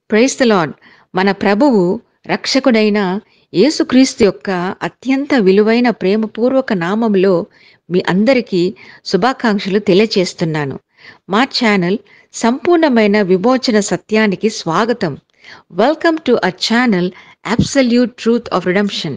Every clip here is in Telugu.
ప్రైస్ ద లార్డ్ మన ప్రభువు రక్షకుడైన యేసుక్రీస్తు యొక్క అత్యంత విలువైన ప్రేమపూర్వక నామములో మీ అందరికీ శుభాకాంక్షలు తెలియచేస్తున్నాను మా ఛానల్ సంపూర్ణమైన విమోచన సత్యానికి స్వాగతం welcome to a channel absolute truth of redemption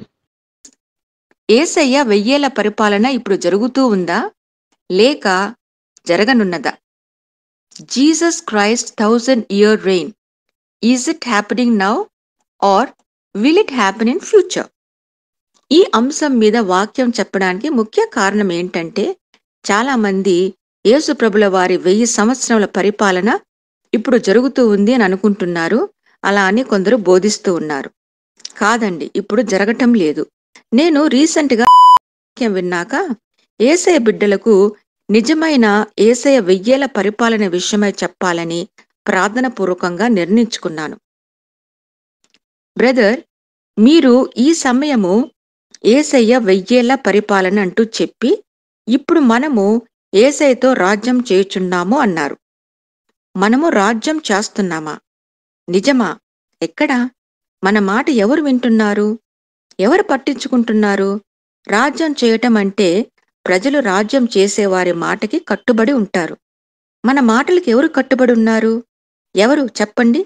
Yesayya వెయ్యేల పరిపాలన ఇప్పుడు జరుగుతూ ఉందా లేక జరగనున్నదా Jesus Christ thousand year reign is it happening now or will it happen in future ఈ అంశం మీద వాక్యం చెప్పడానికి ముఖ్య కారణం ఏంటంటే చాలా మంది యేసు ప్రభుల వారి వెయ్యి సంవత్సరముల పరిపాలన ఇప్పుడు జరుగుతూ ఉంది అని అనుకుంటున్నారు అలా అని కొందరు బోధిస్తూ ఉన్నారు కాదండి ఇప్పుడు జరగటం లేదు నేను రీసెంట్గా వాక్యం విన్నాక ఏసయ బిడ్డలకు నిజమైన ఏసయ వెయ్యేల పరిపాలన విషయమై చెప్పాలని ప్రార్థన పూర్వకంగా నిర్ణయించుకున్నాను బ్రదర్ మీరు ఈ సమయము ఏసయ్య వెయ్యేళ్ల పరిపాలన అంటూ చెప్పి ఇప్పుడు మనము ఏసయ్యతో రాజ్యం చేయుచున్నాము అన్నారు మనము రాజ్యం చేస్తున్నామా నిజమా ఎక్కడా మన మాట ఎవరు వింటున్నారు ఎవరు పట్టించుకుంటున్నారు రాజ్యం చేయటం అంటే ప్రజలు రాజ్యం చేసేవారి మాటకి కట్టుబడి ఉంటారు మన మాటలకు ఎవరు కట్టుబడి ఉన్నారు ఎవరు చెప్పండి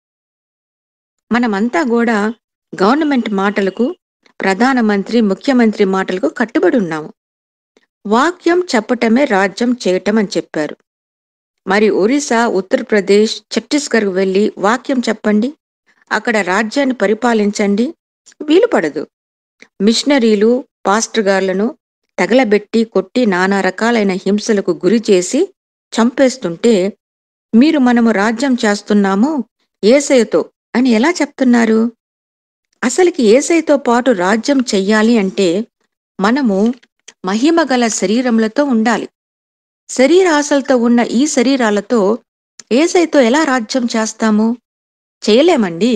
మనమంతా కూడా గవర్నమెంట్ మాటలకు ప్రధానమంత్రి ముఖ్యమంత్రి మాటలకు కట్టుబడి ఉన్నాము వాక్యం చెప్పటమే రాజ్యం చేయటం అని చెప్పారు మరి ఒరిస్సా ఉత్తరప్రదేశ్ ఛత్తీస్గఢ్ వెళ్ళి వాక్యం చెప్పండి అక్కడ రాజ్యాన్ని పరిపాలించండి వీలు పడదు మిషనరీలు పాస్టర్ గార్లను తగలబెట్టి కొట్టి నానా రకాలైన హింసలకు గురి చేసి చంపేస్తుంటే మీరు మనము రాజ్యం చేస్తున్నాము ఏసయ్యతో అని ఎలా చెప్తున్నారు అసలుకి ఏసైతో పాటు రాజ్యం చెయ్యాలి అంటే మనము మహిమగల శరీరములతో ఉండాలి శరీరాశలతో ఉన్న ఈ శరీరాలతో ఏసైతో ఎలా రాజ్యం చేస్తాము చేయలేమండి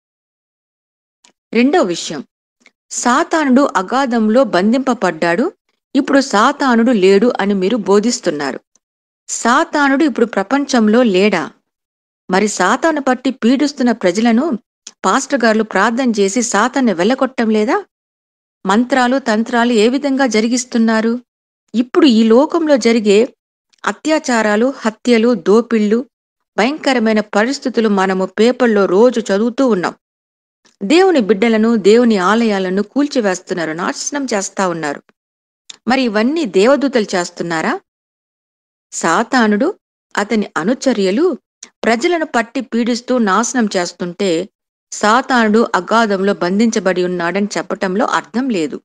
రెండో విషయం సాతానుడు అగాధంలో బంధింపబడ్డాడు ఇప్పుడు సాతానుడు లేడు అని మీరు బోధిస్తున్నారు సాతానుడు ఇప్పుడు ప్రపంచంలో లేడా మరి సాతాను పట్టి పీడిస్తున్న ప్రజలను పాస్టర్ గారు ప్రార్థన చేసి సాతాన్ని వెళ్ళగొట్టం లేదా మంత్రాలు తంత్రాలు ఏ విధంగా జరిగిస్తున్నారు ఇప్పుడు ఈ లోకంలో జరిగే అత్యాచారాలు హత్యలు దోపిళ్ళు భయంకరమైన పరిస్థితులు మనము పేపర్లో రోజు చదువుతూ ఉన్నాం దేవుని బిడ్డలను దేవుని ఆలయాలను కూల్చివేస్తున్నారు నాశనం చేస్తా ఉన్నారు మరి ఇవన్నీ దేవదూతలు చేస్తున్నారా సాతానుడు అతని అనుచర్యలు ప్రజలను పట్టి పీడిస్తూ నాశనం చేస్తుంటే సాతానుడు అగాధంలో బంధించబడి ఉన్నాడని చెప్పటంలో అర్థం లేదు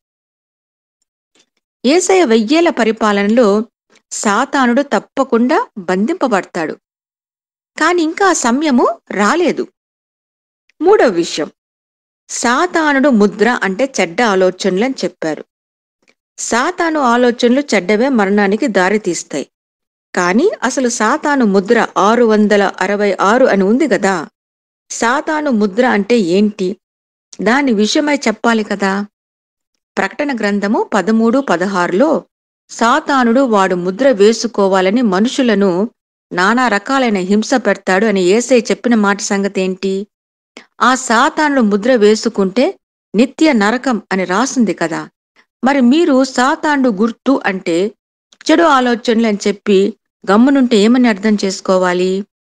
ఏసయ వెయ్యేల పరిపాలనలో సాతానుడు తప్పకుండా బంధింపబడతాడు కాని ఇంకా ఆ సమయము రాలేదు మూడవ విషయం సాతానుడు ముద్ర అంటే చెడ్డ ఆలోచనలు అని చెప్పారు సాతాను ఆలోచనలు చెడ్డవే మరణానికి దారితీస్తాయి కానీ అసలు సాతాను ముద్ర ఆరు వందల అరవై ఆరు అని ఉంది కదా సాతాను ముద్ర అంటే ఏంటి దాని విషయమై చెప్పాలి కదా ప్రకటన గ్రంథము పదమూడు పదహారులో సాతానుడు వాడు ముద్ర వేసుకోవాలని మనుషులను నానా రకాలైన హింస పెడతాడు అని ఏసై చెప్పిన మాట సంగతి ఏంటి ఆ సాతానుడు ముద్ర వేసుకుంటే నిత్య నరకం అని రాసింది కదా మరి మీరు సాతాండు గుర్తు అంటే చెడు ఆలోచనలు అని చెప్పి గమ్మునుంటే ఏమని అర్థం చేసుకోవాలి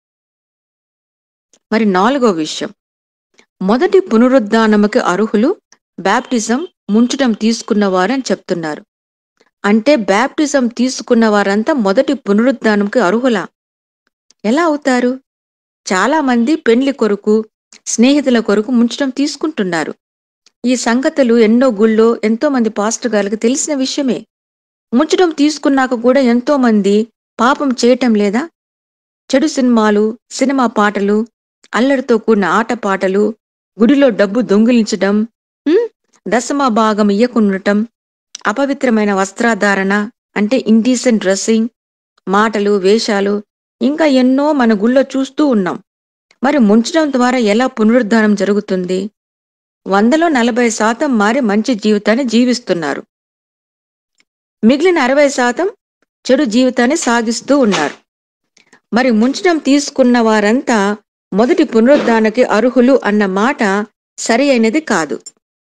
మరి నాలుగో విషయం మొదటి పునరుద్ధానముకి అర్హులు బ్యాప్టిజం ముంచటం తీసుకున్నవారు అని చెప్తున్నారు అంటే బ్యాప్టిజం తీసుకున్న వారంతా మొదటి పునరుద్ధానంకి అర్హులా ఎలా అవుతారు చాలా మంది పెండ్లి కొరకు స్నేహితుల కొరకు ముంచడం తీసుకుంటున్నారు ఈ సంగతులు ఎన్నో గుళ్ళో ఎంతో మంది పాస్టర్ గారికి తెలిసిన విషయమే ముంచడం తీసుకున్నాక కూడా ఎంతో మంది పాపం చేయటం లేదా చెడు సినిమాలు సినిమా పాటలు అల్లరితో కూడిన ఆట పాటలు గుడిలో డబ్బు దొంగిలించడం ఉమ్, దశమ భాగం ఇయ్యకుండటం అపవిత్రమైన వస్త్రాధారణ అంటే ఇండీసెంట్ డ్రెస్సింగ్ మాటలు వేషాలు ఇంకా ఎన్నో మన గుళ్ళో చూస్తూ ఉన్నాం మరి ముంచడం ద్వారా ఎలా పునరుద్ధానం జరుగుతుంది వందలో నలభై శాతం మారి మంచి జీవితాన్ని జీవిస్తున్నారు మిగిలిన అరవై శాతం చెడు జీవితాన్ని సాగిస్తూ ఉన్నారు మరి ముంచడం తీసుకున్న వారంతా మొదటి పునరుద్ధానకి అర్హులు అన్న మాట సరి అయినది కాదు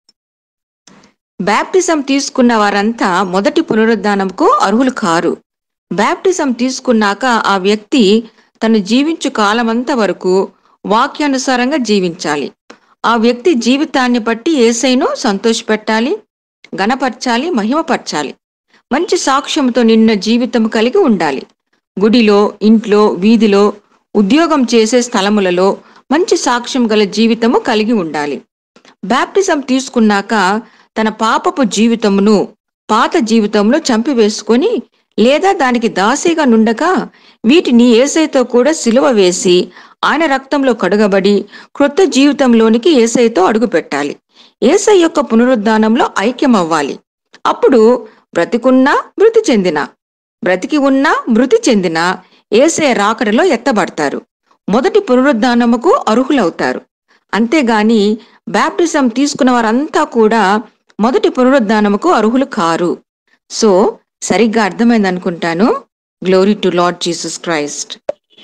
బ్యాప్టిజం తీసుకున్న వారంతా మొదటి పునరుద్ధానంకు అర్హులు కారు బ్యాప్టిజం తీసుకున్నాక ఆ వ్యక్తి తను జీవించు కాలమంతా వరకు వాక్యానుసారంగా జీవించాలి ఆ వ్యక్తి జీవితాన్ని బట్టి ఏసైను సంతోషపెట్టాలి గణపరచాలి మహిమపరచాలి మంచి సాక్ష్యంతో నిన్న జీవితం కలిగి ఉండాలి గుడిలో ఇంట్లో వీధిలో ఉద్యోగం చేసే స్థలములలో మంచి సాక్ష్యం గల జీవితము కలిగి ఉండాలి బ్యాప్టిజం తీసుకున్నాక తన పాపపు జీవితమును పాత జీవితంలో చంపివేసుకొని లేదా దానికి దాసిగా నుండక వీటిని ఏసైతో కూడా సిలువ వేసి ఆయన రక్తంలో కడగబడి క్రొత్త జీవితంలోనికి ఏసైతో అడుగుపెట్టాలి ఏసై యొక్క పునరుద్ధానంలో ఐక్యమవ్వాలి అప్పుడు బ్రతికున్నా మృతి చెందిన బ్రతికి ఉన్నా మృతి చెందిన ఏసే రాకడలో ఎత్తబడతారు మొదటి పునరుద్ధానముకు అర్హులవుతారు అంతేగాని బ్యాప్టిజం తీసుకున్న వారంతా కూడా మొదటి పునరుద్ధానముకు అర్హులు కారు సో సరిగ్గా అర్థమైంది అనుకుంటాను glory to Lord Jesus Christ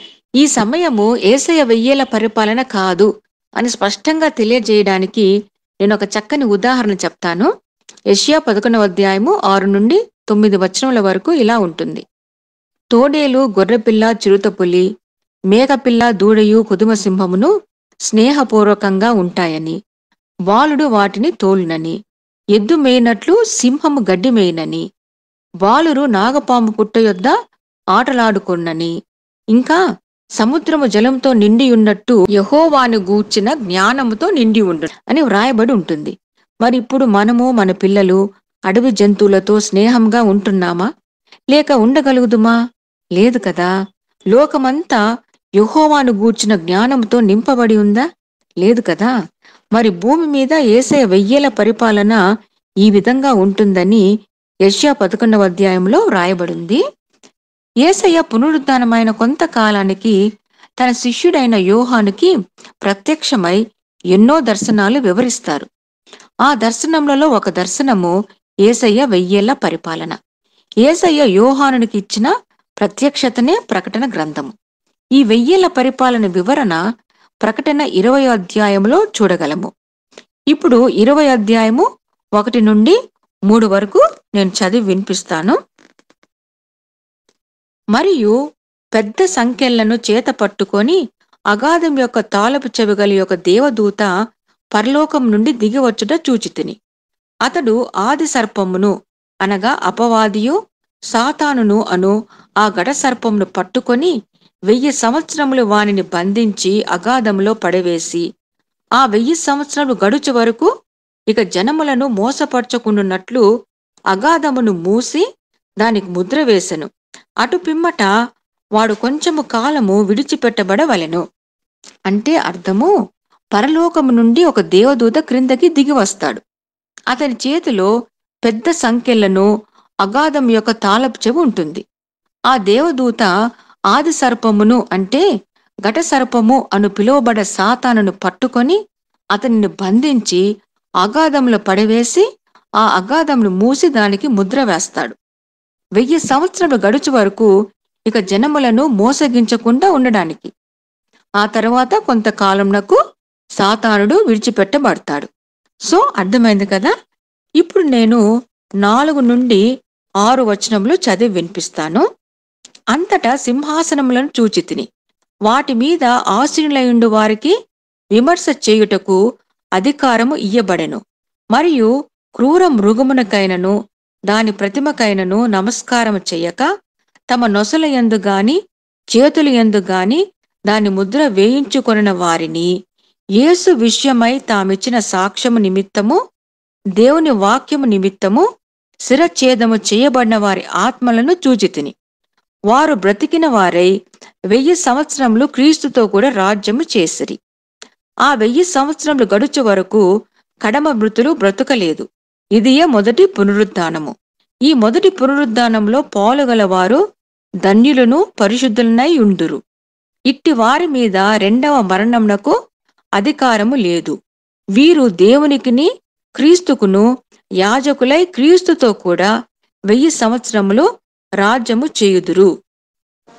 ఈ సమయము ఏసయ వెయ్యేల పరిపాలన కాదు అని స్పష్టంగా తెలియజేయడానికి నేను ఒక చక్కని ఉదాహరణ చెప్తాను యెషయా పదకొండవ అధ్యాయము ఆరు నుండి తొమ్మిది వచనముల వరకు ఇలా ఉంటుంది తోడేలు గొర్రెపిల్ల చిరుతపులి మేకపిల్ల దూడయు కుదుమ సింహమును స్నేహపూర్వకంగా ఉంటాయని వాలుడు వాటిని తోలునని ఎద్దు మేయినట్లు సింహము గడ్డి మేయినని వాలురు నాగపాము పుట్ట యొద్ద ఆటలాడుకొన్నని ఇంకా సముద్రము జలంతో నిండి ఉన్నట్టు యహోవాను గూర్చిన జ్ఞానముతో నిండి ఉండు అని వ్రాయబడి ఉంటుంది మరి ఇప్పుడు మనము మన పిల్లలు అడవి జంతువులతో స్నేహంగా ఉంటున్నామా లేక ఉండగలుగుదుమా లేదు కదా లోకమంతా యహోవాను గూర్చిన జ్ఞానంతో నింపబడి ఉందా లేదు కదా మరి భూమి మీద ఏసయ వెయ్యేల పరిపాలన ఈ విధంగా ఉంటుందని యష్యా పదకొండవ అధ్యాయంలో వ్రాయబడింది ఏసయ్య పునరుద్ధానమైన కొంతకాలానికి తన శిష్యుడైన యోహానుకి ప్రత్యక్షమై ఎన్నో దర్శనాలు వివరిస్తారు ఆ దర్శనములలో ఒక దర్శనము ఏసయ్య వెయ్యేళ్ల పరిపాలన ఏసయ్య యోహానునికి ఇచ్చిన ప్రత్యక్షతనే ప్రకటన గ్రంథము ఈ వెయ్యేళ్ల పరిపాలన వివరణ ప్రకటన ఇరవై అధ్యాయంలో చూడగలము ఇప్పుడు ఇరవై అధ్యాయము ఒకటి నుండి మూడు వరకు నేను చదివి వినిపిస్తాను మరియు పెద్ద సంఖ్యలను చేత పట్టుకొని అగాధం యొక్క తాళపు చెవిగలి యొక్క దేవదూత పరలోకం నుండి దిగివచ్చుట చూచితిని అతడు ఆది సర్పమును అనగా అపవాదియు సాతానును అను ఆ గడ సర్పమును పట్టుకొని వెయ్యి సంవత్సరములు వానిని బంధించి అగాధంలో పడవేసి ఆ వెయ్యి సంవత్సరములు గడుచు వరకు ఇక జనములను మోసపరచకుండున్నట్లు అగాధమును మూసి దానికి ముద్ర వేసెను అటు పిమ్మట వాడు కొంచెము కాలము విడిచిపెట్టబడవలెను అంటే అర్థము పరలోకము నుండి ఒక దేవదూత క్రిందకి దిగి వస్తాడు అతని చేతిలో పెద్ద సంఖ్యలను అగాధం యొక్క తాళపు చెవి ఉంటుంది ఆ దేవదూత ఆది సర్పమును అంటే ఘట సర్పము అను పిలువబడ సాతానును పట్టుకొని అతనిని బంధించి అగాధంలో పడవేసి ఆ అగాధంను మూసి దానికి ముద్ర వేస్తాడు వెయ్యి సంవత్సరములు గడుచు వరకు ఇక జనములను మోసగించకుండా ఉండడానికి ఆ తర్వాత కొంతకాలంనకు సాతానుడు విడిచిపెట్టబడతాడు సో అర్థమైంది కదా ఇప్పుడు నేను నాలుగు నుండి ఆరు వచనములు చదివి వినిపిస్తాను అంతటా సింహాసనములను చూచితిని వాటి మీద ఆశీనులయుండు వారికి విమర్శ చేయుటకు అధికారము ఇయ్యబడెను మరియు క్రూర మృగమునకైనను దాని ప్రతిమకైనను నమస్కారము చెయ్యక తమ నొసల యందు గాని చేతుల యందు గాని దాని ముద్ర వేయించుకొనిన వారిని యేసు విషయమై తామిచ్చిన సాక్ష్యము నిమిత్తము దేవుని వాక్యము నిమిత్తము శిరఛేదము చేయబడిన వారి ఆత్మలను చూచితిని వారు బ్రతికిన వారై వెయ్యి సంవత్సరములు క్రీస్తుతో కూడా రాజ్యము చేసిరి ఆ వెయ్యి సంవత్సరములు గడుచు వరకు కడమ మృతులు బ్రతుకలేదు ఇదియే మొదటి పునరుద్ధానము ఈ మొదటి పునరుద్ధానంలో పాలుగలవారు ధన్యులను పరిశుద్ధులనై ఉండురు ఇట్టి వారి మీద రెండవ మరణమునకు అధికారము లేదు వీరు దేవునికిని క్రీస్తుకును యాజకులై క్రీస్తుతో కూడా వెయ్యి సంవత్సరములు రాజ్యము చేయుదురు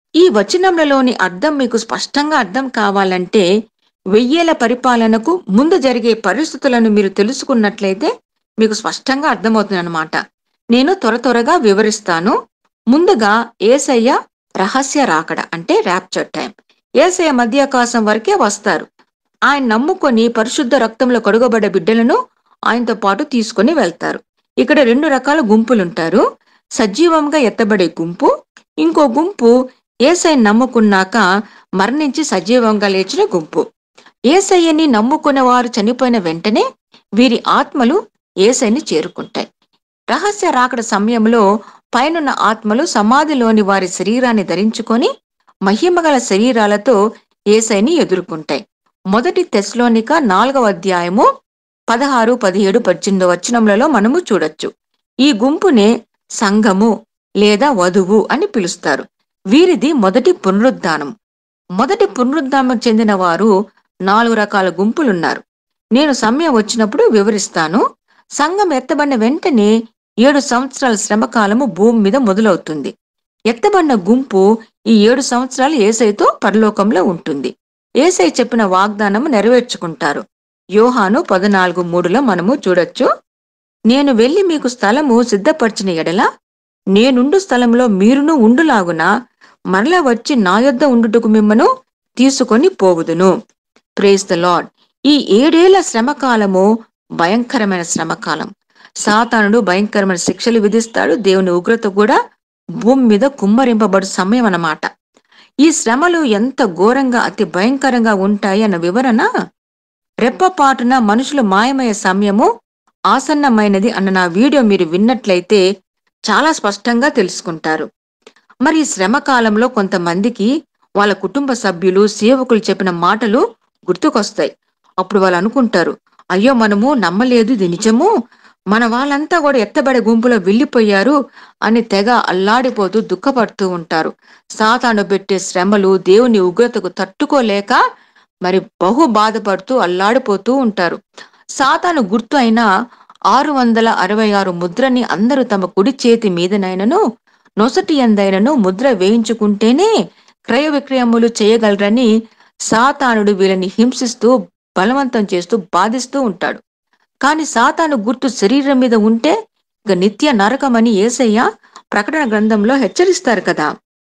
ఈ వచనములలోని అర్థం మీకు స్పష్టంగా అర్థం కావాలంటే వెయ్యేల పరిపాలనకు ముందు జరిగే పరిస్థితులను మీరు తెలుసుకున్నట్లయితే మీకు స్పష్టంగా అర్థమవుతుందన్నమాట నేను త్వర త్వరగా వివరిస్తాను ముందుగా ఏసయ్య రహస్య రాకడ అంటే ర్యాప్చర్ టైం ఏసయ్య మధ్యాకాశం వరకే వస్తారు ఆయన నమ్ముకొని పరిశుద్ధ రక్తంలో కడుగబడ్డ బిడ్డలను ఆయనతో పాటు తీసుకొని వెళ్తారు ఇక్కడ రెండు రకాల గుంపులుంటారు సజీవంగా ఎత్తబడే గుంపు ఇంకో గుంపు ఏసై నమ్ముకున్నాక మరణించి సజీవంగా లేచిన గుంపు ఏసయ్యని నమ్ముకున్న వారు చనిపోయిన వెంటనే వీరి ఆత్మలు ఏసైని చేరుకుంటాయి రహస్య రాకడ సమయంలో పైనున్న ఆత్మలు సమాధిలోని వారి శరీరాన్ని ధరించుకొని మహిమగల శరీరాలతో ఏసైని ఎదుర్కొంటాయి మొదటి తెస్లోనిక నాలుగవ అధ్యాయము పదహారు పదిహేడు పద్దెనిమిది వచనములలో మనము చూడొచ్చు ఈ గుంపునే సంఘము లేదా వధువు అని పిలుస్తారు వీరిది మొదటి పునరుద్ధానం మొదటి పునరుద్ధానం చెందిన వారు నాలుగు రకాల గుంపులున్నారు నేను సమయం వచ్చినప్పుడు వివరిస్తాను సంఘం ఎత్తబడిన వెంటనే ఏడు సంవత్సరాల శ్రమకాలము భూమి మీద మొదలవుతుంది ఎత్తబడిన గుంపు ఈ ఏడు సంవత్సరాలు ఏసైతో పరలోకంలో ఉంటుంది ఏసై చెప్పిన వాగ్దానము నెరవేర్చుకుంటారు యోహాను పద్నాలుగు మూడులో మనము చూడొచ్చు నేను వెళ్లి మీకు స్థలము సిద్ధపరిచిన ఎడల నేనుండు స్థలంలో మీరును ఉండులాగున మరలా వచ్చి నా యొద్ద ఉండుటకు మిమ్మను తీసుకొని పోవుదును ప్రేస్ ద లాడ్ ఈ ఏడేళ్ల శ్రమకాలము భయంకరమైన శ్రమకాలం సాతానుడు భయంకరమైన శిక్షలు విధిస్తాడు దేవుని ఉగ్రత కూడా భూమి మీద కుమ్మరింపబడు సమయం అన్నమాట ఈ శ్రమలు ఎంత ఘోరంగా అతి భయంకరంగా ఉంటాయి అన్న వివరణ రెప్పపాటున మనుషులు మాయమయ్యే సమయము ఆసన్నమైనది అన్న నా వీడియో మీరు విన్నట్లయితే చాలా స్పష్టంగా తెలుసుకుంటారు మరి ఈ శ్రమ కాలంలో కొంతమందికి వాళ్ళ కుటుంబ సభ్యులు సేవకులు చెప్పిన మాటలు గుర్తుకొస్తాయి అప్పుడు వాళ్ళు అనుకుంటారు అయ్యో మనము నమ్మలేదు ఇది నిజము మన వాళ్ళంతా కూడా ఎత్తబడే గుంపులో వెళ్ళిపోయారు అని తెగ అల్లాడిపోతూ దుఃఖపడుతూ ఉంటారు సాతాను పెట్టే శ్రమలు దేవుని ఉగ్రతకు తట్టుకోలేక మరి బహు బాధపడుతూ అల్లాడిపోతూ ఉంటారు సాతాను గుర్తు అయిన ఆరు వందల అరవై ఆరు ముద్రని అందరూ తమ కుడి చేతి మీదనైనను నొసటి ఎందైనను ముద్ర వేయించుకుంటేనే క్రయ విక్రయములు చేయగలరని సాతానుడు వీళ్ళని హింసిస్తూ బలవంతం చేస్తూ బాధిస్తూ ఉంటాడు కాని సాతాను గుర్తు శరీరం మీద ఉంటే ఇక నిత్య నరకమని ఏసయ్య ప్రకటన గ్రంథంలో హెచ్చరిస్తారు కదా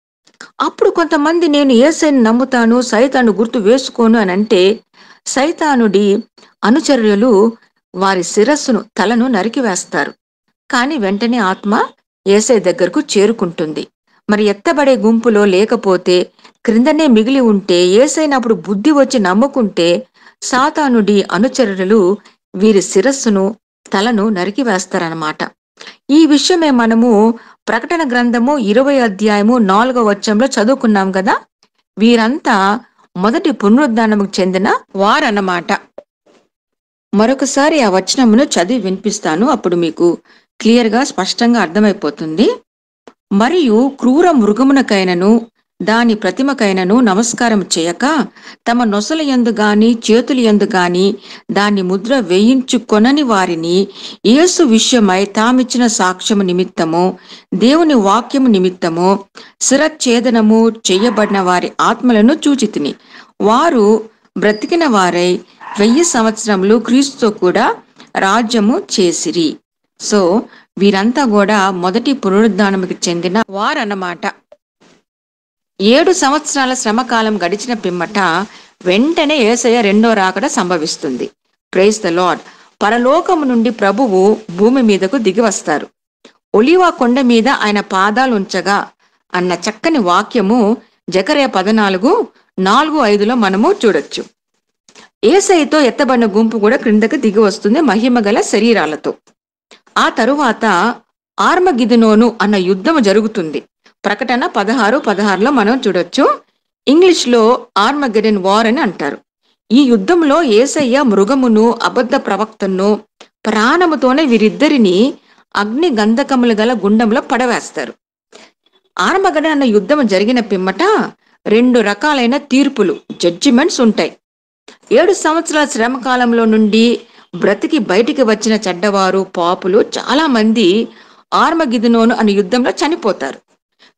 అప్పుడు కొంతమంది నేను ఏసైని నమ్ముతాను సైతాను గుర్తు వేసుకోను అని అంటే సైతానుడి అనుచరులు వారి శిరస్సును తలను నరికివేస్తారు కాని వెంటనే ఆత్మ ఏసై దగ్గరకు చేరుకుంటుంది మరి ఎత్తబడే గుంపులో లేకపోతే క్రిందనే మిగిలి ఉంటే ఏసైనప్పుడు బుద్ధి వచ్చి నమ్ముకుంటే సాతానుడి అనుచరులు వీరి శిరస్సును తలను నరికివేస్తారన్నమాట ఈ విషయమే మనము ప్రకటన గ్రంథము ఇరవై అధ్యాయము నాలుగో వచ్చంలో చదువుకున్నాం కదా వీరంతా మొదటి పునరుద్ధానముకు చెందిన వారన్నమాట మరొకసారి ఆ వచనమును చదివి వినిపిస్తాను అప్పుడు మీకు క్లియర్గా స్పష్టంగా అర్థమైపోతుంది మరియు క్రూర మృగమునకైనను దాని ప్రతిమకైనను నమస్కారం చేయక తమ నొసల యందు గాని చేతుల యందు గాని దాన్ని ముద్ర వేయించుకొనని వారిని యేసు విషయమై తామిచ్చిన సాక్ష్యము నిమిత్తము దేవుని వాక్యము నిమిత్తము శిరచ్ఛేదనము చేయబడిన వారి ఆత్మలను చూచితిని వారు బ్రతికిన వారై వెయ్యి సంవత్సరములు క్రీస్తుతో కూడా రాజ్యము చేసిరి సో వీరంతా కూడా మొదటి పునరుద్ధానముకి చెందిన వారన్నమాట ఏడు సంవత్సరాల శ్రమకాలం గడిచిన పిమ్మట వెంటనే ఏసయ్య రెండో రాకడ సంభవిస్తుంది ప్రైజ్ ద లార్డ్ పరలోకము నుండి ప్రభువు భూమి మీదకు దిగి వస్తారు ఒలివా కొండ మీద ఆయన పాదాలు ఉంచగా అన్న చక్కని వాక్యము జకరయ పద్నాలుగు నాలుగు ఐదులో మనము చూడొచ్చు ఏసైతో ఎత్తబడిన గుంపు కూడా క్రిందకు దిగి వస్తుంది మహిమగల శరీరాలతో ఆ తరువాత ఆర్మగిదినోను అన్న యుద్ధము జరుగుతుంది ప్రకటన పదహారు పదహారులో మనం చూడొచ్చు ఇంగ్లీష్ లో ఆర్మగెడెన్ వార్ అని అంటారు ఈ యుద్ధంలో ఏసయ్య మృగమును అబద్ధ ప్రవక్తను ప్రాణముతోనే వీరిద్దరిని అగ్ని గంధకములు గల గుండంలో పడవేస్తారు ఆర్మగడెన్ అన్న యుద్ధం జరిగిన పిమ్మట రెండు రకాలైన తీర్పులు జడ్జిమెంట్స్ ఉంటాయి ఏడు సంవత్సరాల శ్రమకాలంలో నుండి బ్రతికి బయటికి వచ్చిన చెడ్డవారు పాపులు చాలా మంది ఆర్మగిదునోను అనే యుద్ధంలో చనిపోతారు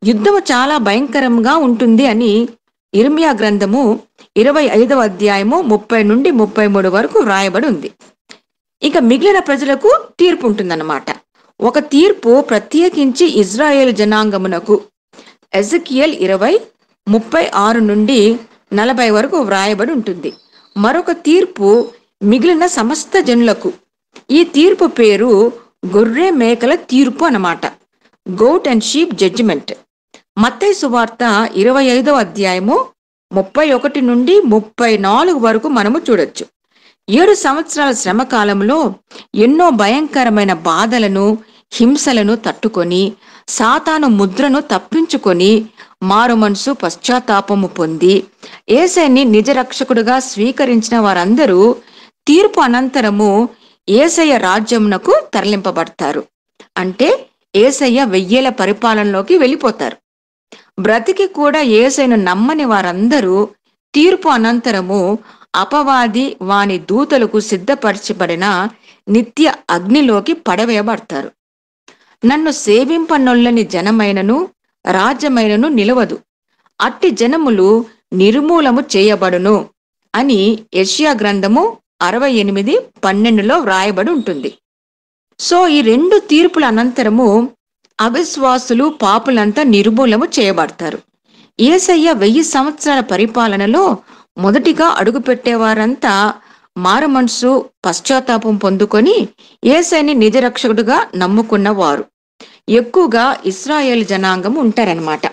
యుద్ధము చాలా భయంకరంగా ఉంటుంది అని ఇర్మియా గ్రంథము ఇరవై ఐదవ అధ్యాయము ముప్పై నుండి ముప్పై మూడు వరకు వ్రాయబడి ఉంది ఇక మిగిలిన ప్రజలకు తీర్పు ఉంటుందన్నమాట ఒక తీర్పు ప్రత్యేకించి ఇజ్రాయేల్ జనాంగమునకు ఎజకియల్ ఇరవై ముప్పై ఆరు నుండి నలభై వరకు వ్రాయబడి ఉంటుంది మరొక తీర్పు మిగిలిన సమస్త జనులకు ఈ తీర్పు పేరు గొర్రె మేకల తీర్పు అన్నమాట గోట్ అండ్ షీప్ జడ్జిమెంట్ మత్తయి సువార్త ఇరవై ఐదవ అధ్యాయము ముప్పై ఒకటి నుండి ముప్పై నాలుగు వరకు మనము చూడొచ్చు ఏడు సంవత్సరాల శ్రమ కాలంలో ఎన్నో భయంకరమైన బాధలను హింసలను తట్టుకొని సాతాను ముద్రను తప్పించుకొని మారు మనసు పశ్చాత్తాపము పొంది ఏసైని నిజరక్షకుడుగా స్వీకరించిన వారందరూ తీర్పు అనంతరము ఏసయ్య రాజ్యమునకు తరలింపబడతారు అంటే ఏసయ్య వెయ్యేల పరిపాలనలోకి వెళ్ళిపోతారు బ్రతికి కూడా ఏసైను నమ్మని వారందరూ తీర్పు అనంతరము అపవాది వాని దూతలకు సిద్ధపరచబడిన నిత్య అగ్నిలోకి పడవేయబడతారు నన్ను సేవింపనొల్లని జనమైనను రాజ్యమైనను నిలవదు అట్టి జనములు నిర్మూలము చేయబడును అని యెషయా గ్రంథము అరవై ఎనిమిది పన్నెండులో వ్రాయబడి ఉంటుంది సో ఈ రెండు తీర్పుల అనంతరము అవిశ్వాసులు పాపులంతా నిర్మూలము చేయబడతారు ఏసయ్య వెయ్యి సంవత్సరాల పరిపాలనలో మొదటిగా అడుగుపెట్టేవారంతా మారుమనసు పశ్చాత్తాపం పొందుకొని ఏసైని నిజరక్షకుడుగా నమ్ముకున్న వారు ఎక్కువగా ఇస్రాయేల్ జనాంగం ఉంటారనమాట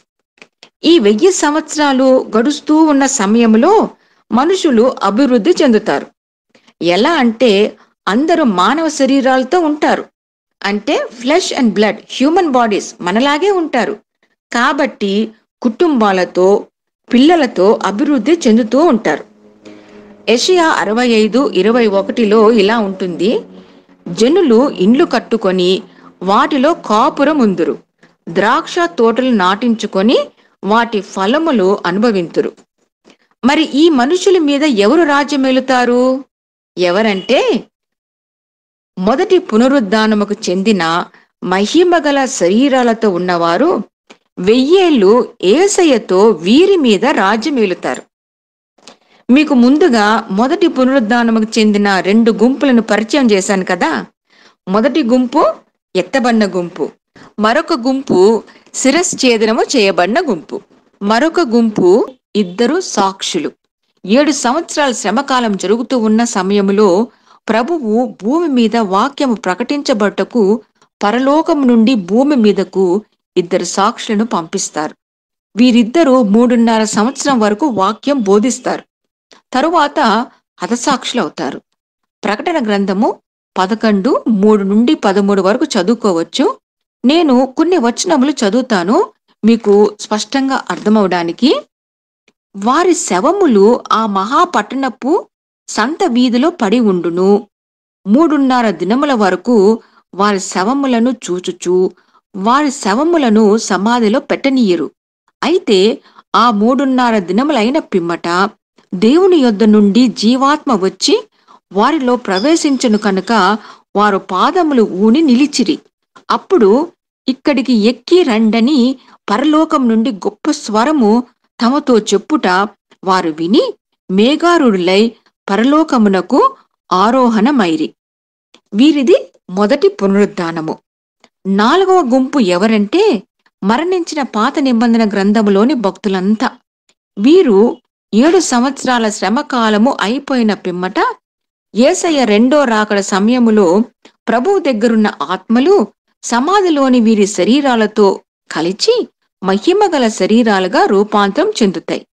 ఈ వెయ్యి సంవత్సరాలు గడుస్తూ ఉన్న సమయంలో మనుషులు అభివృద్ధి చెందుతారు ఎలా అంటే అందరూ మానవ శరీరాలతో ఉంటారు అంటే flesh and blood human bodies మనలాగే ఉంటారు కాబట్టి కుటుంబాలతో పిల్లలతో అభివృద్ధి చెందుతూ ఉంటారు ఏషియా అరవై ఐదు ఇరవై ఒకటిలో ఇలా ఉంటుంది జనులు ఇండ్లు కట్టుకొని వాటిలో కాపురం ఉందురు ద్రాక్ష తోటలు నాటించుకొని వాటి ఫలములు అనుభవింతురు మరి ఈ మనుషుల మీద ఎవరు రాజ్యమేలుతారు ఎవరంటే మొదటి పునరుద్ధానముకు చెందిన మహిమగల శరీరాలతో ఉన్నవారు వెయ్యేళ్ళు ఏసయ్యతో వీరి మీద రాజ్యమేలుతారు మీకు ముందుగా మొదటి పునరుద్ధానముకు చెందిన రెండు గుంపులను పరిచయం చేశాను కదా మొదటి గుంపు ఎత్తబడిన గుంపు మరొక గుంపు శిరశ్ఛేదనము చేయబడిన గుంపు మరొక గుంపు ఇద్దరు సాక్షులు ఏడు సంవత్సరాల శ్రమకాలం జరుగుతూ ఉన్న సమయములో ప్రభువు భూమి మీద వాక్యము ప్రకటించబట్టకు పరలోకము నుండి భూమి మీదకు ఇద్దరు సాక్షులను పంపిస్తారు వీరిద్దరూ మూడున్నర సంవత్సరం వరకు వాక్యం బోధిస్తారు తరువాత హతసాక్షులు అవుతారు ప్రకటన గ్రంథము పదకొండు మూడు నుండి పదమూడు వరకు చదువుకోవచ్చు నేను కొన్ని వచనములు చదువుతాను మీకు స్పష్టంగా అర్థమవడానికి వారి శవములు ఆ మహాపట్టణపు సంత వీధిలో పడి ఉండును మూడున్నర దినముల వరకు వారి శవములను చూచుచు వారి శవములను సమాధిలో పెట్టనీయరు అయితే ఆ మూడున్నర దినములైన పిమ్మట దేవుని యొద్ద నుండి జీవాత్మ వచ్చి వారిలో ప్రవేశించను కనుక వారు పాదములు ఊని నిలిచిరి అప్పుడు ఇక్కడికి ఎక్కి రండని పరలోకం నుండి గొప్ప స్వరము తమతో చెప్పుట వారు విని మేఘారుడులై పరలోకమునకు ఆరోహణమైరి వీరిది మొదటి పునరుద్ధానము నాలుగవ గుంపు ఎవరంటే మరణించిన పాత నిబంధన గ్రంథములోని భక్తులంతా వీరు ఏడు సంవత్సరాల శ్రమకాలము అయిపోయిన పిమ్మట ఏసయ్య రెండో రాకడ సమయములో ప్రభువు దగ్గరున్న ఆత్మలు సమాధిలోని వీరి శరీరాలతో కలిచి మహిమగల శరీరాలుగా రూపాంతరం చెందుతాయి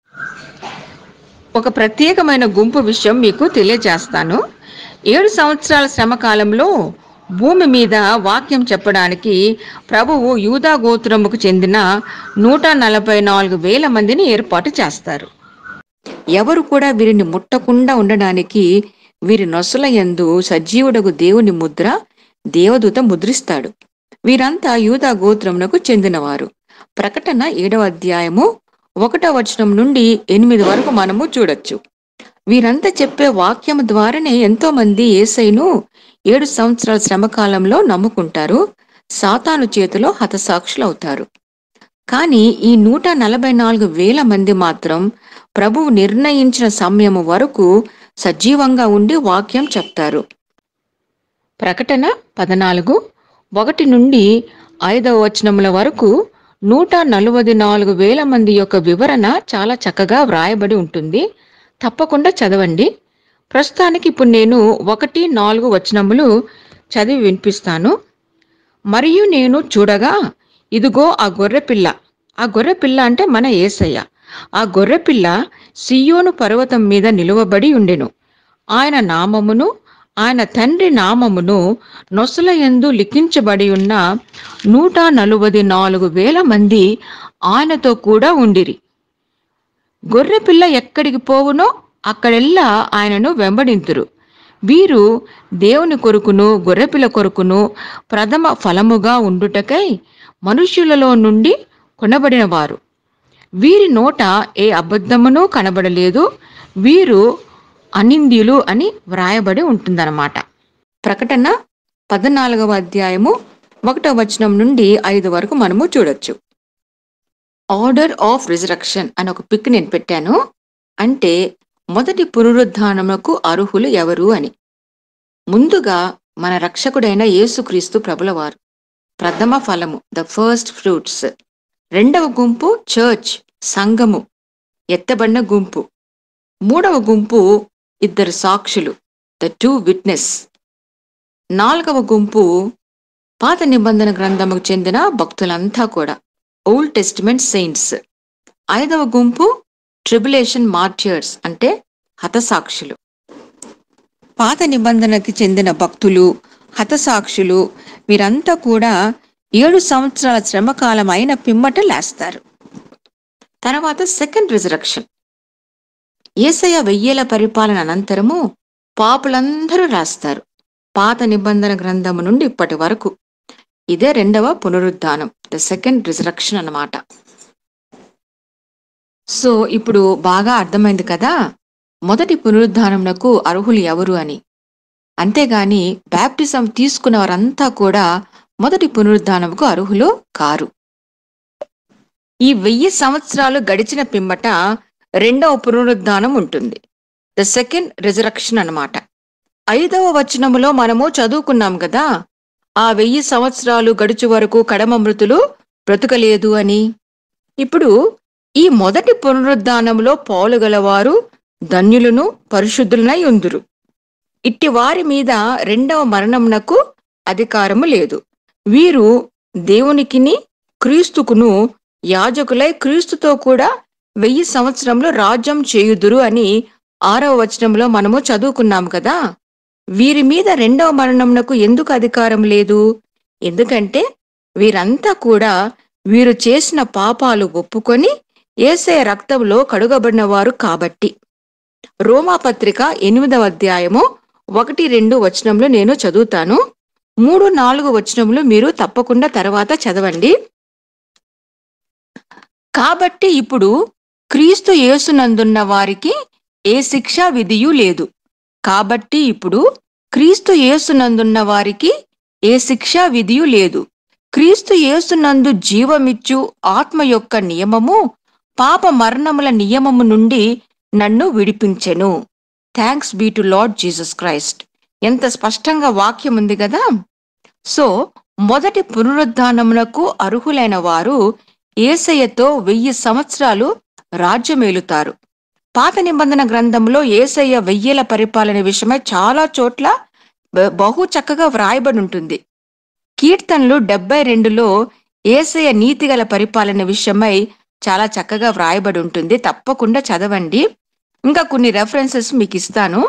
ఒక ప్రత్యేకమైన గుంపు విషయం మీకు తెలియజేస్తాను ఏడు సంవత్సరాల శ్రమ కాలంలో భూమి మీద వాక్యం చెప్పడానికి ప్రభువు యూదా గోత్రముకు చెందిన నూట నలభై నాలుగు వేల మందిని ఏర్పాటు చేస్తారు ఎవరు కూడా వీరిని ముట్టకుండా ఉండడానికి వీరి నొసల యందు సజీవుడగు దేవుని ముద్ర దేవదూత ముద్రిస్తాడు వీరంతా యూదా గోత్రమునకు చెందినవారు ప్రకటన ఏడవ అధ్యాయము ఒకటో వచనం నుండి ఎనిమిది వరకు మనము చూడొచ్చు వీరంతా చెప్పే వాక్యం ద్వారానే ఎంతో మంది ఏసైను ఏడు సంవత్సరాల శ్రమకాలంలో నమ్ముకుంటారు సాతాను చేతిలో హతసాక్షులు అవుతారు కానీ ఈ నూట నలభై నాలుగు వేల మంది మాత్రం ప్రభువు నిర్ణయించిన సమయం వరకు సజీవంగా ఉండి వాక్యం చెప్తారు ప్రకటన పద్నాలుగు ఒకటి నుండి ఐదవ వచనముల వరకు నూట నలభై నాలుగు వేల మంది యొక్క వివరణ చాలా చక్కగా వ్రాయబడి ఉంటుంది తప్పకుండా చదవండి ప్రస్తుతానికి ఇప్పుడు నేను ఒకటి నాలుగు వచనములు చదివి వినిపిస్తాను మరియు నేను చూడగా ఇదిగో ఆ గొర్రెపిల్ల ఆ గొర్రెపిల్ల అంటే మన ఏసయ్య ఆ గొర్రెపిల్ల సియోను పర్వతం మీద నిలువబడి ఉండెను ఆయన నామమును ఆయన తండ్రి నామమును నొసల యందు లిఖించబడి ఉన్న నూట నలువది నాలుగు వేల మంది ఆయనతో కూడా ఉండిరి గొర్రెపిల్ల ఎక్కడికి పోవునో అక్కడెల్లా ఆయనను వెంబడింతురు వీరు దేవుని కొరుకును గొర్రెపిల్ల కొరుకును ప్రథమ ఫలముగా ఉండుటకై మనుష్యులలో నుండి కొనబడిన వారు వీరి నోట ఏ అబద్ధమును కనబడలేదు వీరు అనింద్యులు అని వ్రాయబడి ఉంటుందన్నమాట ప్రకటన పద్నాలుగవ అధ్యాయము ఒకటో వచనం నుండి ఐదు వరకు మనము చూడొచ్చు ఆర్డర్ ఆఫ్ రిజరక్షన్ అని ఒక పిక్ నేను పెట్టాను అంటే మొదటి పునరుద్ధానములకు అర్హులు ఎవరు అని ముందుగా మన రక్షకుడైన యేసుక్రీస్తు ప్రభులవారు ప్రథమ ఫలము ద ఫస్ట్ ఫ్రూట్స్ రెండవ గుంపు చర్చ్ సంఘము ఎత్తబడిన గుంపు మూడవ గుంపు ఇద్దరు సాక్షులు ద టూ విట్నెస్ నాలుగవ గుంపు పాత నిబంధన గ్రంథముకు చెందిన భక్తులంతా కూడా ఓల్డ్ టెస్టిమెంట్ సెయింట్స్ ఐదవ గుంపు ట్రిబులేషన్ మార్టియర్స్ అంటే హతసాక్షులు పాత నిబంధనకి చెందిన భక్తులు హతసాక్షులు వీరంతా కూడా ఏడు సంవత్సరాల శ్రమకాలం అయిన పిమ్మట లేస్తారు తర్వాత సెకండ్ రిజరక్షన్ ఏసయ వెయ్యేల పరిపాలన అనంతరము పాపులందరూ రాస్తారు పాత నిబంధన గ్రంథము నుండి ఇప్పటి వరకు ఇదే రెండవ పునరుద్ధానం ద సెకండ్ రిజరక్షన్ అన్నమాట సో ఇప్పుడు బాగా అర్థమైంది కదా మొదటి పునరుద్ధానమునకు అర్హులు ఎవరు అని అంతేగాని బ్యాప్టిజం తీసుకున్న వారంతా కూడా మొదటి పునరుద్ధానముకు అర్హులు కారు ఈ వెయ్యి సంవత్సరాలు గడిచిన పిమ్మట రెండవ పునరుద్ధానం ఉంటుంది ద సెకండ్ రిజరక్షన్ అన్నమాట ఐదవ వచనములో మనము చదువుకున్నాం కదా ఆ వెయ్యి సంవత్సరాలు గడుచు వరకు కడమ మృతులు బ్రతుకలేదు అని ఇప్పుడు ఈ మొదటి పునరుద్ధానములో పాలుగలవారు ధన్యులను పరిశుద్ధులనై ఉందురు ఇట్టి వారి మీద రెండవ మరణమునకు అధికారము లేదు వీరు దేవునికిని క్రీస్తుకును యాజకులై క్రీస్తుతో కూడా వెయ్యి సంవత్సరంలో రాజ్యం చేయుదురు అని ఆరవ వచనంలో మనము చదువుకున్నాం కదా వీరి మీద రెండవ మరణమునకు ఎందుకు అధికారం లేదు ఎందుకంటే వీరంతా కూడా వీరు చేసిన పాపాలు ఒప్పుకొని ఏసే రక్తంలో కడుగబడిన వారు కాబట్టి రోమాపత్రిక ఎనిమిదవ అధ్యాయము ఒకటి రెండు వచనంలో నేను చదువుతాను మూడు నాలుగు వచనంలో మీరు తప్పకుండా తర్వాత చదవండి కాబట్టి ఇప్పుడు క్రీస్తు యేసునందున్న వారికి ఏ శిక్షా విధియు లేదు కాబట్టి ఇప్పుడు క్రీస్తు యేసునందున్న వారికి ఏ శిక్షా విధియు లేదు క్రీస్తు యేసునందు జీవమిచ్చు ఆత్మ యొక్క నియమము పాప మరణముల నియమము నుండి నన్ను విడిపించెను thanks be to Lord Jesus Christ ఎంత స్పష్టంగా వాక్యం ఉంది కదా సో మొదటి పునరుద్ధానమునకు అర్హులైన వారు ఏసయ్యతో వెయ్యి సంవత్సరాలు రాజ్యమేలుతారు పాత నిబంధన గ్రంథంలో ఏసయ్య వెయ్యేల పరిపాలన విషయమై చాలా చోట్ల బ- బహు చక్కగా వ్రాయబడి ఉంటుంది కీర్తనలు డెబ్బై రెండులో ఏసయ్య నీతిగల పరిపాలన విషయమై చాలా చక్కగా వ్రాయబడి ఉంటుంది తప్పకుండా చదవండి ఇంకా కొన్ని రెఫరెన్సెస్ మీకు ఇస్తాను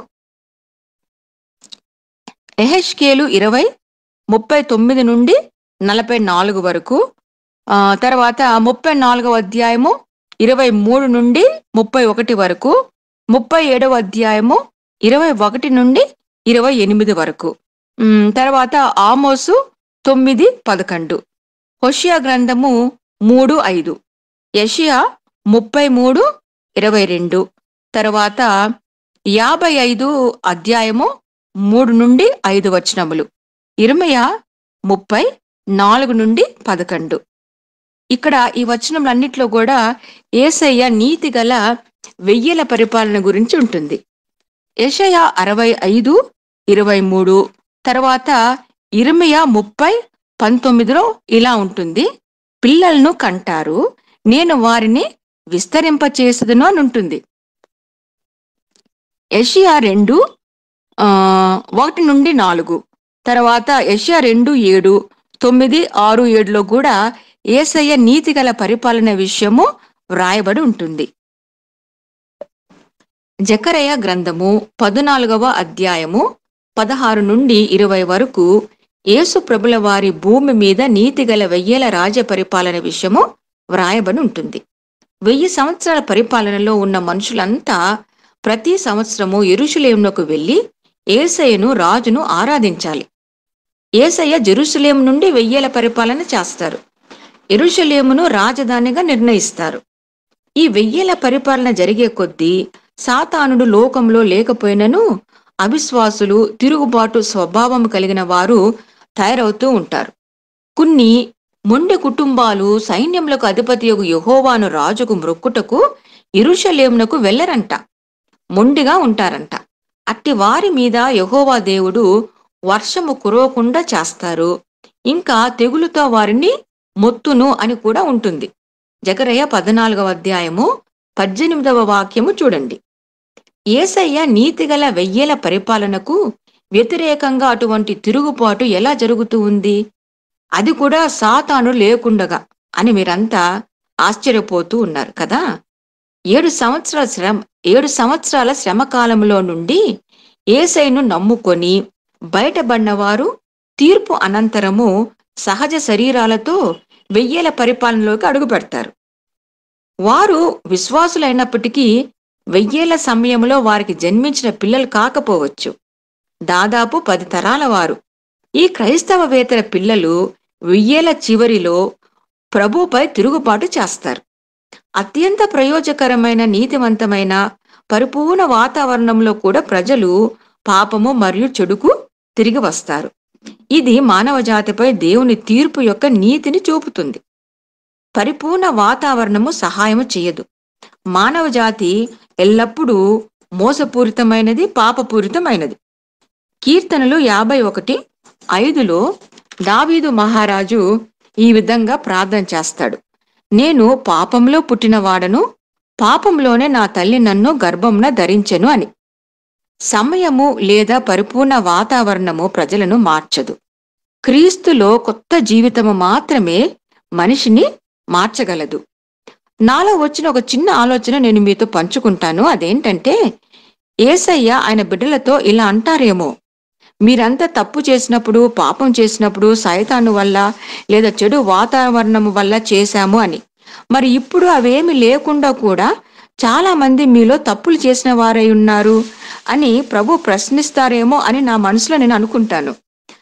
ఎహెచ్కేలు ఇరవై ముప్పై తొమ్మిది నుండి నలభై నాలుగు వరకు ఆ, తర్వాత ముప్పై నాలుగవ అధ్యాయము ఇరవై మూడు నుండి ముప్పై ఒకటి వరకు ముప్పై ఏడవ అధ్యాయము ఇరవై ఒకటి నుండి ఇరవై ఎనిమిది వరకు ఉమ్, తర్వాత ఆమోసు తొమ్మిది పదకొండు హోషియా గ్రంథము మూడు ఐదు యషియా ముప్పై మూడు ఇరవై రెండు తర్వాత యాభై ఐదు అధ్యాయము మూడు నుండి ఐదు వచనములు ఇరమయ ముప్పై నాలుగు నుండి పదకొండు ఇక్కడ ఈ వచనములన్నిట్లో కూడా ఏసయ్య నీతి గల వెయ్యేల పరిపాలన గురించి ఉంటుంది యెషయ అరవై ఐదు ఇరవై మూడు తర్వాత ఇరమియా ముప్పై పంతొమ్మిదిలో ఇలా ఉంటుంది పిల్లలను కంటారు నేను వారిని విస్తరింపచేసదును అని ఉంటుంది యషియా రెండు ఆ, ఒకటి నుండి నాలుగు తర్వాత యషియా రెండు ఏడు తొమ్మిది ఆరు ఏడులో కూడా ఏసయ్య నీతిగల పరిపాలన విషయము వ్రాయబడి ఉంటుంది జకరయ గ్రంథము పదునాలుగవ అధ్యాయము పదహారు నుండి ఇరవై వరకు యేసు ప్రభుల వారి భూమి మీద నీతిగల వెయ్యేల రాజ్య పరిపాలన విషయము వ్రాయబడి ఉంటుంది వెయ్యి సంవత్సరాల పరిపాలనలో ఉన్న మనుషులంతా ప్రతి సంవత్సరము ఎరుషులేమునకు వెళ్లి ఏసయ్యను రాజును ఆరాధించాలి ఏసయ్య జెరూసలేం నుండి వెయ్యేల పరిపాలన చేస్తారు ఎరుషలేమును రాజధానిగా నిర్ణయిస్తారు ఈ వెయ్యేల పరిపాలన జరిగే కొద్దీ సాతానుడు లోకంలో లేకపోయినను అవిశ్వాసులు తిరుగుబాటు స్వభావం కలిగిన వారు తయారవుతూ ఉంటారు కొన్ని మొండె కుటుంబాలు సైన్యములకు అధిపతియగు యెహోవాను రాజుకు మ్రొక్కుటకు ఇరుషలేమునకు వెళ్ళరంట మొండిగా ఉంటారంట అట్టి వారి మీద యెహోవా దేవుడు వర్షము కురవకుండా చేస్తారు ఇంకా తెగులుతో వారిని మొత్తును అని కూడా ఉంటుంది జకరయ్య పద్నాలుగవ అధ్యాయము పద్దెనిమిదవ వాక్యము చూడండి ఏసయ్య నీతిగల వెయ్యేల పరిపాలనకు వ్యతిరేకంగా అటువంటి తిరుగుబాటు ఎలా జరుగుతూ ఉంది అది కూడా సాతాను లేకుండగా అని మీరంతా ఆశ్చర్యపోతూ ఉన్నారు కదా ఏడు సంవత్సరాల శ్రమ ఏడు సంవత్సరాల శ్రమ కాలంలో నుండి ఏసైను నమ్ముకొని బయటపడిన వారు తీర్పు అనంతరము సహజ శరీరాలతో వెయ్యేల పరిపాలనలోకి అడుగు పెడతారు వారు విశ్వాసులైనప్పటికీ వెయ్యేల సమయంలో వారికి జన్మించిన పిల్లలు కాకపోవచ్చు దాదాపు పది తరాల వారు ఈ క్రైస్తవవేతర పిల్లలు వెయ్యేల చివరిలో ప్రభుపై తిరుగుబాటు చేస్తారు అత్యంత ప్రయోజకరమైన నీతివంతమైన పరిపూర్ణ వాతావరణంలో కూడా ప్రజలు పాపము మరియు చెడుకు తిరిగి వస్తారు ఇది మానవ జాతిపై దేవుని తీర్పు యొక్క నీతిని చూపుతుంది పరిపూర్ణ వాతావరణము సహాయము చేయదు మానవ జాతి ఎల్లప్పుడూ మోసపూరితమైనది పాపపూరితమైనది కీర్తనలు యాభై ఒకటి ఐదులో దావీదు మహారాజు ఈ విధంగా ప్రార్థన చేస్తాడు నేను పాపంలో పుట్టినవాడను పాపంలోనే నా తల్లి నన్ను గర్భంన ధరించెను అని సమయము లేదా పరిపూర్ణ వాతావరణము ప్రజలను మార్చదు క్రీస్తులో కొత్త జీవితము మాత్రమే మనిషిని మార్చగలదు నాలో వచ్చిన ఒక చిన్న ఆలోచన నేను మీతో పంచుకుంటాను అదేంటంటే ఏసయ్య ఆయన బిడ్డలతో ఇలా అంటారేమో మీరంతా తప్పు చేసినప్పుడు పాపం చేసినప్పుడు సైతాను వల్ల లేదా చెడు వాతావరణం వల్ల చేశాము అని మరి ఇప్పుడు అవేమి లేకుండా కూడా చాలా మంది మీలో తప్పులు చేసిన వారై ఉన్నారు అని ప్రభు ప్రశ్నిస్తారేమో అని నా మనసులో నేను అనుకుంటాను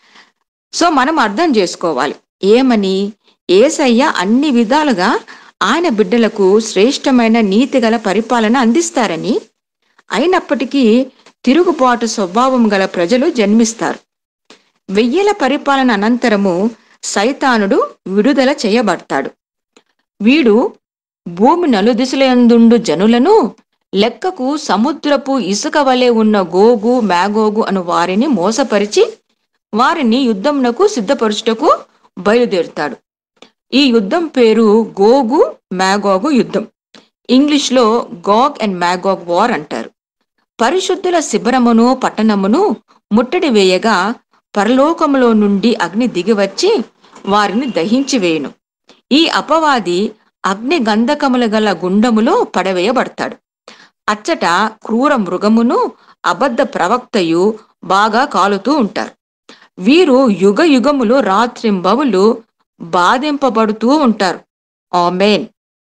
సో మనం అర్థం చేసుకోవాలి ఏమని ఏసయ్య అన్ని విధాలుగా ఆయన బిడ్డలకు శ్రేష్టమైన నీతిగల పరిపాలన అందిస్తారని అయినప్పటికీ తిరుగుబాటు స్వభావం గల ప్రజలు జన్మిస్తారు వెయ్యేల పరిపాలన అనంతరము సైతానుడు విడుదల చేయబడతాడు వీడు భూమి నలుదిశలందుండు జనులను లెక్కకు సముద్రపు ఇసుక వలె ఉన్న గోగు మ్యాగోగు అను వారిని మోసపరిచి వారిని యుద్ధమునకు సిద్ధపరుచుటకు బయలుదేరుతాడు ఈ యుద్ధం పేరు గోగు మ్యాగోగు యుద్ధం ఇంగ్లీష్లో గాగ్ అండ్ మ్యాగోగ్ వార్ అంటారు పరిశుద్ధుల శిబిరమును పట్టణమును ముట్టడి వేయగా పరలోకములో నుండి అగ్ని దిగివచ్చి వారిని దహించి వేయును ఈ అపవాది అగ్ని గంధకముల గల గుండములో పడవేయబడతాడు అచ్చట క్రూర మృగమును అబద్ధ ప్రవక్తయు బాగా కాలుతూ ఉంటారు వీరు యుగ యుగములు రాత్రింబవులు బాధింపబడుతూ ఉంటారు ఆమెన్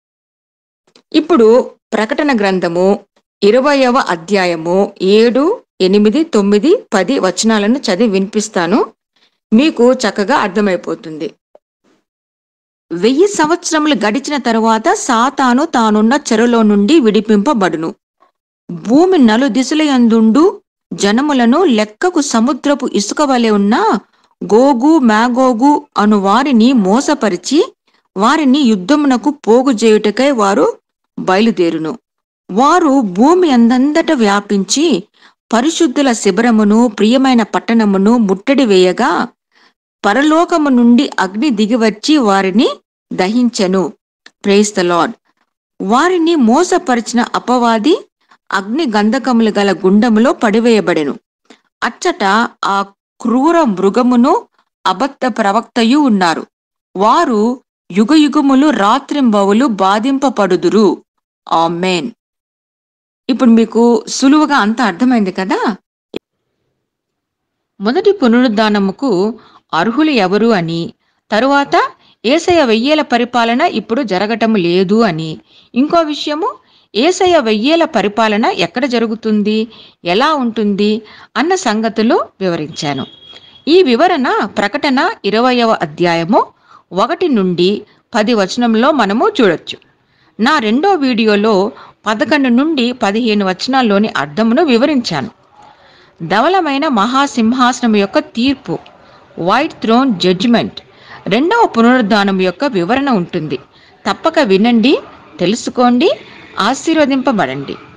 ఇప్పుడు ప్రకటన గ్రంథము ఇరవయవ అధ్యాయము ఏడు ఎనిమిది తొమ్మిది పది వచనాలను చదివి వినిపిస్తాను మీకు చక్కగా అర్థమైపోతుంది వెయ్యి సంవత్సరములు గడిచిన తరువాత సాతాను తానున్న చెరలో నుండి విడిపింపబడును భూమి నలు దిశలయందుండు జనములను లెక్కకు సముద్రపు ఇసుక వలె ఉన్న గోగు మ్యాగోగు అను వారిని మోసపరిచి వారిని యుద్ధమునకు పోగు చేయుటకై వారు బయలుదేరును వారు భూమి అందంతట వ్యాపించి పరిశుద్ధుల శిబిరమును ప్రియమైన పట్టణమును ముట్టడి వేయగా పరలోకము నుండి అగ్ని దిగివచ్చి వారిని దహించెను ప్రేస్ ద లార్డ్ వారిని మోసపరిచిన అపవాది అగ్ని గంధకములు గల గుండములో పడివేయబడెను అచ్చట ఆ క్రూర మృగమును అబద్ధ ప్రవక్తయు ఉన్నారు వారు యుగయుగములు రాత్రింబవులు బాధింపబడుదురు ఆమెన్ ఇప్పుడు మీకు సులువుగా అంత అర్థమైంది కదా మొదటి పునరుద్ధానముకు అర్హులు ఎవరు అని తరువాత ఏసయ వెయ్యేల పరిపాలన ఇప్పుడు జరగటం లేదు అని ఇంకో విషయము ఏసయ వెయ్యేల పరిపాలన ఎక్కడ జరుగుతుంది ఎలా ఉంటుంది అన్న సంగతులు వివరించాను ఈ వివరణ ప్రకటన ఇరవయవ అధ్యాయము ఒకటి నుండి పది వచనంలో మనము చూడొచ్చు నా రెండో వీడియోలో పదకొండు నుండి పదిహేను వచనాల్లోని అర్థమును వివరించాను ధవలమైన మహాసింహాసనం యొక్క తీర్పు వైట్ థ్రోన్ జడ్జిమెంట్ రెండవ పునరుద్ధానం యొక్క వివరణ ఉంటుంది తప్పక వినండి తెలుసుకోండి ఆశీర్వదింపబడండి